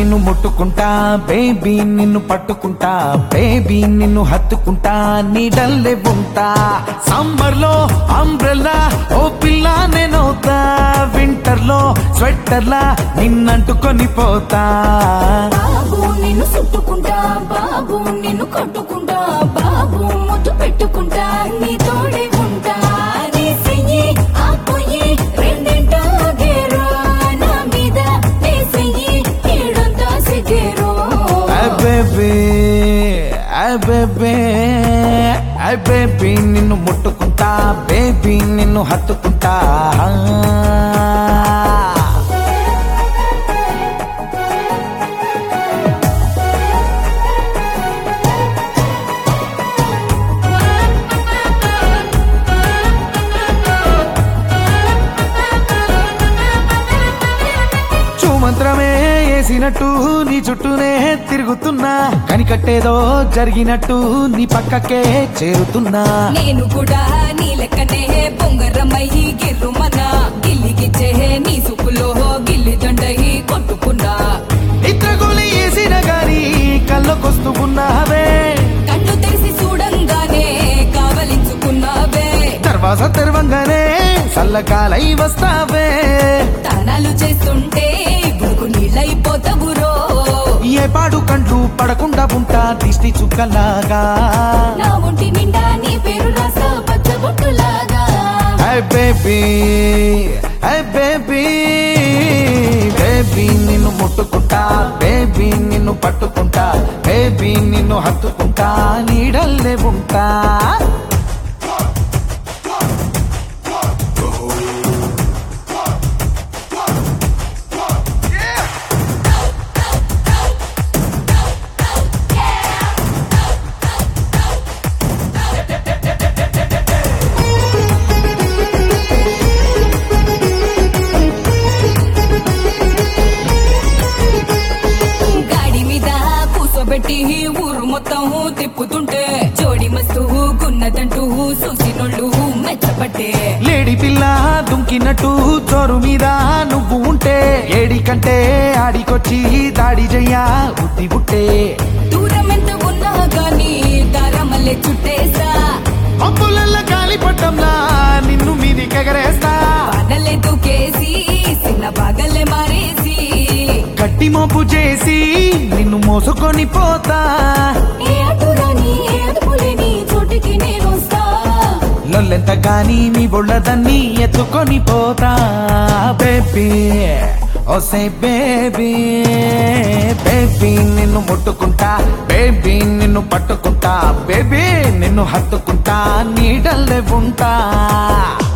నిన్ను ముట్టుకుంటా బేబీ నిన్ను పట్టుకుంటా బేబీ నిన్ను హత్తుకుంటా నీడల్లే ఉంటా సమ్మర్ లో అంబ్రెల్లా ఓ పిల్ల నేనవుతా వింటర్ లో స్వెట్టర్ లా నిన్నంటుకొని పోతా బాబు నిన్ను చుట్టుకుంటా బాబు నిన్ను కట్టుకుంటా బాబు ముద్దు పెట్టుకుంటా నీ తోడే ఉంటా నీ చెయ్యి ఆ పొయ్యి రెండింటా గేరు నా మీద నీ చెయ్యి ఏడంతా సిగేరు బేబీ బేబీ బేబీ నిన్ను ముట్టుకుంటా బేబీ నిన్ను హత్తుకుంటా మంత్రమే వేసినట్టు నీ చుట్టూనే తిరుగుతున్నా కనికట్టేదో జరిగినట్టు నీ పక్కకే చేరుతున్నా నేను కూడా నీ లెక్కనే బొంగరమయ్యి గిర్రుమన్నా గిల్లిగిచ్చే నీ సుకులో గిల్లి దండయి కొట్టుకున్నా నిద్రగోలి వేసిన గాని కళ్ళకొస్తూ ఉన్నావే కన్ను తెరిసి చూడంగానే కావలించుకున్నావే దర్వాజ తెరవంగానే చల్లకాలై వస్తావే తానాలు చేస్తుంటే గురుకు నీళ్ళైపోతావురో ఏ పాడు కండ్లు పడకుండా ఉంటా దిష్టి చుక్కలాగా నా ఒంటి నిండా నీ పేరు రాసా పచ్చబొట్టులాగా hi baby hi baby baby నిన్ను ముట్టుకుంటా బేబీ నిన్ను పట్టుకుంటా బేబీ నిన్ను హత్తుకుంటా నీడల్లే ఉంటా గాడి మీద కూసోబెట్టి ఊరు మొత్తం తిప్పుతుంటే జోడి మస్తు గున్నదంటూ చూసినోళ్ళు మెచ్చబట్టే లేడి పిల్ల దుంకినట్టు చోరు మీద నువ్వు ఉంటే ఏడి కంటే ఆడికొచ్చి దాడి చెయ్యా బుద్ధి పుట్టే దూరం ఎంత ఉన్నా గాని దారమల్లె చుట్టేసా అప్పులల్ల గాలి పట్టంలా నిన్ను మీది కగరేస్తా పానలే దూకేసి చిన్న బాగలే మారేసి గట్టి మోపు చేసి నిన్ను మోసుకొని పోతా ఏ అటురాని ఏ అదుపులేని చోటికి నేను వస్తా లొల్లెంత గాని మీ బొళ్ళదన్ని ఎత్తుకొని పోతా బేబీ ఓసే బేబీ బేబీ నిన్ను ముట్టుకుంటా బేబీ నిన్ను పట్టుకుంటా బేబీ నిన్ను హత్తుకుంటా నీడల్లే ఉంటా